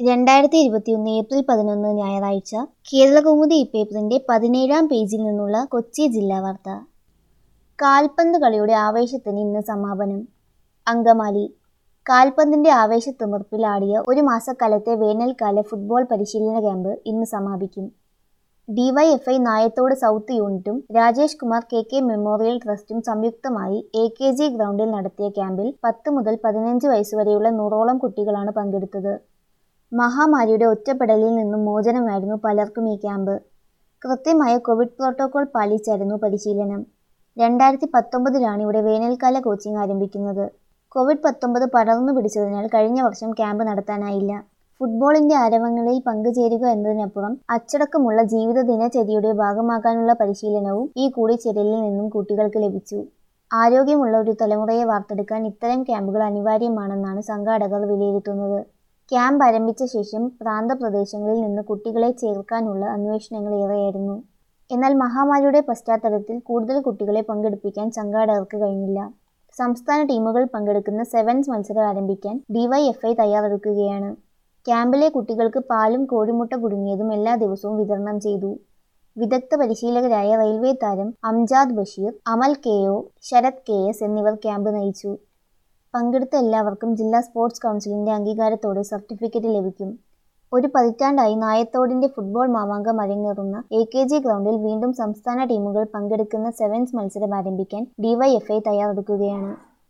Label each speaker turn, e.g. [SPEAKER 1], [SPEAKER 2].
[SPEAKER 1] രണ്ടായിരത്തി ഇരുപത്തിയൊന്ന് ഏപ്രിൽ പതിനൊന്ന് ഞായറാഴ്ച കേരളകൗമുദി ഇപ്പേപ്പറിന്റെ പതിനേഴാം പേജിൽ നിന്നുള്ള കൊച്ചി ജില്ലാ വാർത്ത കാൽപന്ത് കളിയുടെ ആവേശത്തിന് ഇന്ന് സമാപനം അങ്കമാലി കാൽപന്തിന്റെ ആവേശത്തിമിർപ്പിൽ ആടിയ ഒരു മാസക്കാലത്തെ വേനൽക്കാല ഫുട്ബോൾ പരിശീലന ക്യാമ്പ് ഇന്ന് സമാപിക്കും ഡിവൈഎഫ്ഐ നായത്തോട് സൗത്ത് യൂണിറ്റും Rajesh Kumar K K memorial ട്രസ്റ്റും സംയുക്തമായി എ കെ ജി ഗ്രൗണ്ടിൽ നടത്തിയ ക്യാമ്പിൽ പത്ത് മുതൽ പതിനഞ്ച് വയസ്സുവരെയുള്ള നൂറോളം കുട്ടികളാണ് പങ്കെടുത്തത് മഹാമാരിയുടെ ഒറ്റപ്പെടലിൽ നിന്നും മോചനമായിരുന്നു പലർക്കും ഈ ക്യാമ്പ് കൃത്യമായ കോവിഡ് പ്രോട്ടോകോൾ പാലിച്ചായിരുന്നു പരിശീലനം രണ്ടായിരത്തി പത്തൊമ്പതിലാണ് ഇവിടെ വേനൽക്കാല കോച്ചിങ് ആരംഭിക്കുന്നത് കോവിഡ് പത്തൊമ്പത് പടർന്നു പിടിച്ചതിനാൽ കഴിഞ്ഞ വർഷം ക്യാമ്പ് നടത്താനായില്ല ഫുട്ബോളിന്റെ ആരവങ്ങളിൽ പങ്കുചേരുക എന്നതിനപ്പുറം അച്ചടക്കമുള്ള ജീവിത ദിനചര്യയുടെ ഭാഗമാകാനുള്ള പരിശീലനവും ഈ കൂടിച്ചേരലിൽ നിന്നും കുട്ടികൾക്ക് ലഭിച്ചു ആരോഗ്യമുള്ള ഒരു തലമുറയെ വാർത്തെടുക്കാൻ ഇത്തരം ക്യാമ്പുകൾ അനിവാര്യമാണെന്നാണ് സംഘാടകർ വിലയിരുത്തുന്നത് ക്യാമ്പ് ആരംഭിച്ച ശേഷം പ്രാന്തപ്രദേശങ്ങളിൽ നിന്ന് കുട്ടികളെ ചേർക്കാനുള്ള അന്വേഷണങ്ങൾ ഏറെയായിരുന്നു എന്നാൽ മഹാമാരിയുടെ പശ്ചാത്തലത്തിൽ കൂടുതൽ കുട്ടികളെ പങ്കെടുപ്പിക്കാൻ സംഘാടകർക്ക് കഴിഞ്ഞില്ല സംസ്ഥാന ടീമുകൾ പങ്കെടുക്കുന്ന സെവൻസ് മത്സരം ആരംഭിക്കാൻ ഡിവൈഎഫ്ഐ തയ്യാറെടുക്കുകയാണ് ക്യാമ്പിലെ കുട്ടികൾക്ക് പാലും കോഴിമുട്ട പുഴുങ്ങിയതും എല്ലാ ദിവസവും വിതരണം ചെയ്തു വിദഗ്ധ പരിശീലകരായ റെയിൽവേ താരം Amjad Basheer Amal K O Sarath K S എന്നിവർ ക്യാമ്പ് നയിച്ചു പങ്കെടുത്ത എല്ലാവർക്കും ജില്ലാ സ്പോർട്സ് കൗൺസിലിന്റെ അംഗീകാരത്തോടെ സർട്ടിഫിക്കറ്റ് ലഭിക്കും ഒരു പതിറ്റാണ്ടായി നായത്തോടിന്റെ ഫുട്ബോൾ മാമാങ്കം അരങ്ങേറുന്ന എ കെ ജി ഗ്രൗണ്ടിൽ വീണ്ടും സംസ്ഥാന ടീമുകൾ പങ്കെടുക്കുന്ന സെവൻസ് മത്സരം ആരംഭിക്കാൻ ഡിവൈഎഫ്ഐ തയ്യാറെടുക്കുകയാണ്